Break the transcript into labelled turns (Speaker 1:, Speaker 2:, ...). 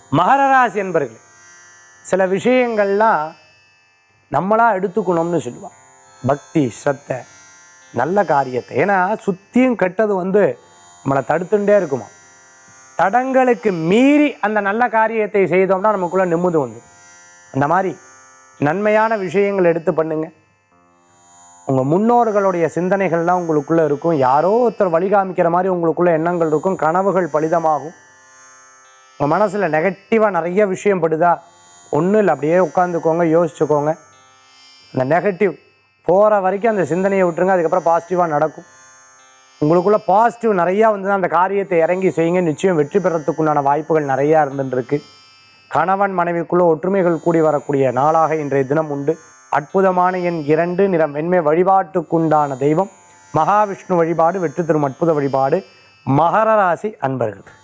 Speaker 1: மகர ராசி என்பர்களே சில விஷயங்கள்லாம் நம்மளா எடுத்துக்கணும்னு சொல்லுவான் பக்தி ஸ்ரத்தை நல்ல காரியத்தை ஏன்னா சுத்தியும் கெட்டது வந்து நம்மளை தடுத்துட்டே இருக்குமா தடங்களுக்கு மீறி அந்த நல்ல காரியத்தை செய்தோம்னா நமக்குள்ள நிம்மதி வந்து அந்த மாதிரி நன்மையான விஷயங்கள் எடுத்து பண்ணுங்க உங்கள் முன்னோர்களுடைய சிந்தனைகள்லாம் உங்களுக்குள்ளே இருக்கும் யாரோ ஒருத்தர் வழிகாமிக்கிற மாதிரி உங்களுக்குள்ள எண்ணங்கள் இருக்கும் கனவுகள் பலிதமாகும் உங்கள் மனசில் நெகட்டிவாக நிறைய விஷயம் படுதா ஒன்றும் இல்லை அப்படியே உட்காந்துக்கோங்க யோசிச்சுக்கோங்க அந்த நெகட்டிவ் போகிற வரைக்கும் அந்த சிந்தனையை விட்டுருங்க அதுக்கப்புறம் பாசிட்டிவாக நடக்கும் உங்களுக்குள்ள பாசிட்டிவ் நிறையா வந்து அந்த காரியத்தை இறங்கி செய்யுங்க நிச்சயம் வெற்றி பெறத்துக்குண்டான வாய்ப்புகள் நிறையா இருந்துருக்கு கணவன் மனைவிக்குள்ள ஒற்றுமைகள் கூடி வரக்கூடிய நாளாக இன்றைய தினம் உண்டு அற்புதமான எண் இரண்டு நிறம் வெண்மை வழிபாட்டுக்குண்டான தெய்வம் மகாவிஷ்ணு வழிபாடு வெற்றி தரும் அற்புத வழிபாடு மகர ராசி அன்பர்கள்